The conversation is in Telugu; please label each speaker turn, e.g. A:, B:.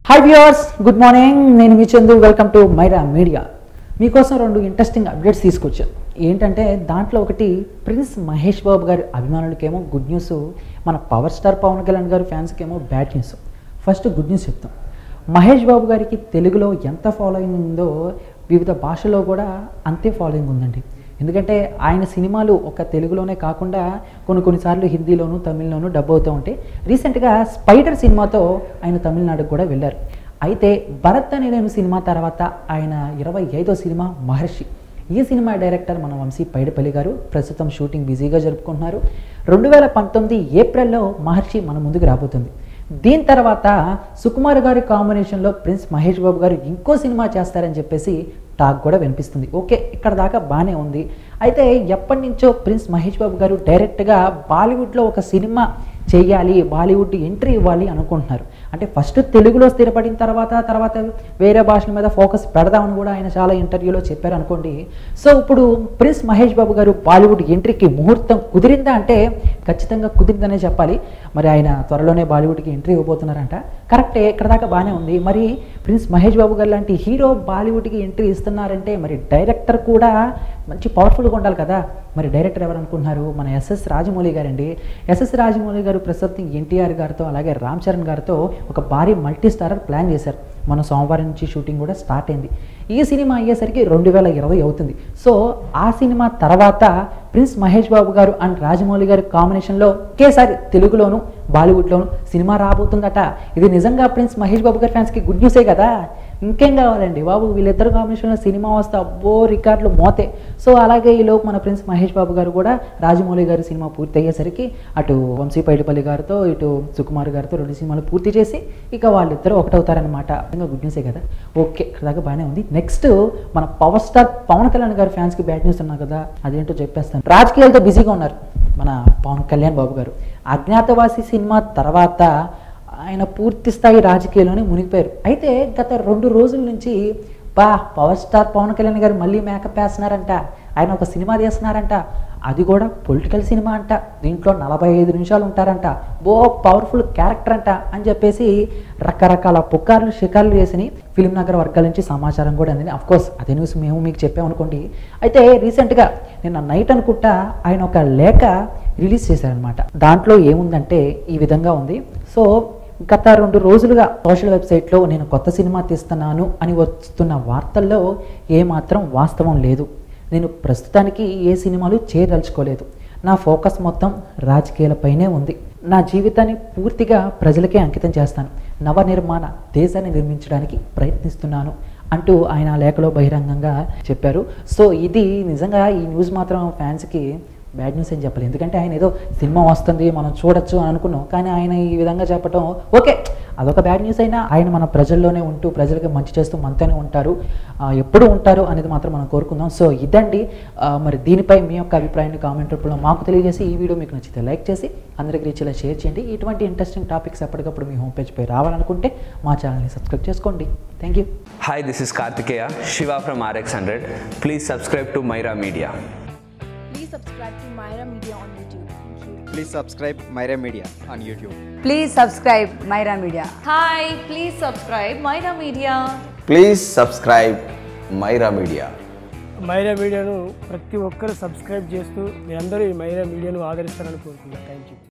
A: హాయ్ వ్యూవర్స్ గుడ్ మార్నింగ్ నేను మీ Chandu welcome to Myra Media మీకోసం రెండు ఇంట్రెస్టింగ్ అప్డేట్స్ తీసుకొచ్చాను ఏంటంటే దాంట్లో ఒకటి ప్రిన్స్ మహేష్ బాబు గారి అభిమానులకేమో గుడ్ న్యూస్ మన పవర్ స్టార్ పవన్ కళ్యాణ్ గారి ఫ్యాన్స్కి ఏమో bad news first good news చెప్తాం మహేష్ బాబు గారికి తెలుగులో ఎంత ఫాలోయింగ్ ఉందో వివిధ భాషల్లో కూడా అంతే ఫాలోయింగ్ ఉందండి ఎందుకంటే ఆయన సినిమాలు ఒక తెలుగులోనే కాకుండా కొన్ని కొన్నిసార్లు హిందీలోను తమిళ్లోను డబ్ అవుతూ ఉంటాయి రీసెంట్గా స్పైడర్ సినిమాతో ఆయన తమిళనాడుకు కూడా వెళ్ళారు అయితే భరత్ అనే నేను సినిమా తర్వాత ఆయన ఇరవై ఐదో సినిమా మహర్షి ఈ సినిమా డైరెక్టర్ మన వంశీ పైడిపల్లి గారు ప్రస్తుతం షూటింగ్ బిజీగా జరుపుకుంటున్నారు రెండు వేల పంతొమ్మిది ఏప్రిల్లో మహర్షి మన ముందుకు రాబోతుంది దీని తర్వాత సుకుమార్ గారి కాంబినేషన్లో ప్రిన్స్ మహేష్ బాబు గారు ఇంకో సినిమా చేస్తారని చెప్పేసి టాక్ కూడా వినిపిస్తుంది ఓకే ఇక్కడ దాకా బాగానే ఉంది అయితే ఎప్పటి నుంచో ప్రిన్స్ మహేష్ బాబు గారు డైరెక్ట్గా బాలీవుడ్లో ఒక సినిమా చేయాలి బాలీవుడ్ ఎంట్రీ ఇవ్వాలి అనుకుంటున్నారు అంటే ఫస్ట్ తెలుగులో స్థిరపడిన తర్వాత తర్వాత వేరే భాషల మీద ఫోకస్ పెడదామని కూడా ఆయన చాలా ఇంటర్వ్యూలో చెప్పారు అనుకోండి సో ఇప్పుడు ప్రిన్స్ మహేష్ బాబు గారు బాలీవుడ్ ఎంట్రీకి ముహూర్తం కుదిరిందా అంటే ఖచ్చితంగా కుదిరిందనే చెప్పాలి మరి ఆయన త్వరలోనే బాలీవుడ్కి ఎంట్రీ ఇవ్వబోతున్నారంట కరెక్టే ఇక్కడ దాకా బాగానే ఉంది మరి ప్రిన్స్ మహేష్ బాబు గారు లాంటి హీరో బాలీవుడ్కి ఎంట్రీ ఇస్తున్నారంటే మరి డైరెక్టర్ కూడా మంచి పవర్ఫుల్గా ఉండాలి కదా మరి డైరెక్టర్ ఎవరు అనుకుంటున్నారు మన ఎస్ఎస్ రాజమౌళి గారండి ఎస్ఎస్ రాజమౌళి గారు ప్రస్తుతం ఎన్టీఆర్ గారితో అలాగే రామ్ చరణ్ గారితో ఒక భారీ మల్టీ స్టారర్ ప్లాన్ చేశారు మన సోమవారం నుంచి షూటింగ్ కూడా స్టార్ట్ అయింది ఈ సినిమా అయ్యేసరికి రెండు వేల ఇరవై అవుతుంది సో ఆ సినిమా తర్వాత ప్రిన్స్ మహేష్ బాబు గారు అండ్ రాజమౌళి గారి కాంబినేషన్లో ఒకేసారి తెలుగులోను బాలీవుడ్లోను సినిమా రాబోతుందట ఇది నిజంగా ప్రిన్స్ మహేష్ బాబు గారి ఫ్యాన్స్కి గుడ్ న్యూసే కదా ఇంకేం కావాలండి బాబు వీళ్ళిద్దరు కాంబినేషన్లో సినిమా వస్తే అబ్బో రికార్డులు మోతే సో అలాగే ఈలోపు మన ప్రిన్స్ మహేష్ బాబు గారు కూడా రాజమౌళి గారి సినిమా పూర్తి అయ్యేసరికి అటు వంశీ పైడిపల్లి గారితో ఇటు సుకుమార్ గారితో రెండు సినిమాలు పూర్తి చేసి ఇక వాళ్ళిద్దరూ ఒకటవుతారనమాట ఇంకా గుడ్ న్యూసే కదా ఓకే ఇక్కడ దాకా బాగానే ఉంది నెక్స్ట్ మన పవర్ స్టార్ పవన్ కళ్యాణ్ గారి ఫ్యాన్స్కి బ్యాడ్ న్యూస్ ఉన్నా కదా అదేంటో చెప్పేస్తాను రాజకీయాలతో బిజీగా ఉన్నారు మన పవన్ కళ్యాణ్ బాబు గారు అజ్ఞాతవాసి సినిమా తర్వాత ఆయన పూర్తి స్థాయి రాజకీయాల్లోనే మునిగిపోయారు అయితే గత రెండు రోజుల నుంచి బా పవర్ స్టార్ పవన్ కళ్యాణ్ గారు మళ్ళీ మేకప్ వేస్తున్నారంట ఆయన ఒక సినిమా తీస్తున్నారంట అది కూడా పొలిటికల్ సినిమా అంట దీంట్లో నలభై ఐదు నిమిషాలు ఉంటారంట బో పవర్ఫుల్ క్యారెక్టర్ అంట అని చెప్పేసి రకరకాల పుకార్లు షికార్లు చేసి ఫిలిం నగర్ వర్గాల నుంచి సమాచారం కూడా అందింది కోర్స్ అదే న్యూస్ మేము మీకు చెప్పామనుకోండి అయితే రీసెంట్గా నిన్న నైట్ అనుకుంటా ఆయన ఒక లేఖ రిలీజ్ చేశారనమాట దాంట్లో ఏముందంటే ఈ విధంగా ఉంది సో గత రెండు రోజులుగా సోషల్ వెబ్సైట్లో నేను కొత్త సినిమా తీస్తున్నాను అని వస్తున్న వార్తల్లో ఏమాత్రం వాస్తవం లేదు నేను ప్రస్తుతానికి ఏ సినిమాలు చేయదలుచుకోలేదు నా ఫోకస్ మొత్తం రాజకీయాలపైనే ఉంది నా జీవితాన్ని పూర్తిగా ప్రజలకే అంకితం చేస్తాను నవనిర్మాణ దేశాన్ని నిర్మించడానికి ప్రయత్నిస్తున్నాను అంటూ ఆయన ఆ లేఖలో బహిరంగంగా చెప్పారు సో ఇది నిజంగా ఈ న్యూస్ మాత్రం ఫ్యాన్స్కి బ్యాడ్ న్యూస్ అని చెప్పలేదు ఎందుకంటే ఆయన ఏదో సినిమా వస్తుంది మనం చూడొచ్చు అని అనుకున్నాం కానీ ఆయన ఈ విధంగా చెప్పడం ఓకే అదొక బ్యాడ్ న్యూస్ అయినా ఆయన మన ప్రజల్లోనే ఉంటూ ప్రజలకి మంచి చేస్తూ మనతోనే ఉంటారు ఆ, ఎప్పుడు ఉంటారు అనేది మాత్రం మనం కోరుకుందాం సో ఇదండి ఆ, మరి దీనిపై మీ యొక్క అభిప్రాయాన్ని కామెంట్ రూపంలో మాకు తెలియజేసి ఈ వీడియో మీకు నచ్చితే లైక్ చేసి అందరికి రీచ్లా షేర్ చేయండి ఇటువంటి ఇంట్రెస్టింగ్ టాపిక్స్ ఎప్పటికప్పుడు మీ హోమ్ పేజ్ పై రావాలనుకుంటే మా ఛానల్ని సబ్స్క్రైబ్ చేసుకోండి thank you
B: Hi, this is Kartikeya, Shiva from RX100. Please subscribe to Myra Media.
C: Please subscribe to Myra Media on YouTube. Thank you.
D: Please subscribe Myra Media on YouTube.
E: Please subscribe Myra Media.
F: Hi, please subscribe Myra Media.
G: Please subscribe Myra Media
H: Myra మీడియాను ప్రతి ఒక్కరు సబ్స్క్రైబ్ చేస్తూ మీరందరూ ఈ మైరా మీడియాను ఆదరిస్తారని కోరుకుంటున్నాను థ్యాంక్ యూ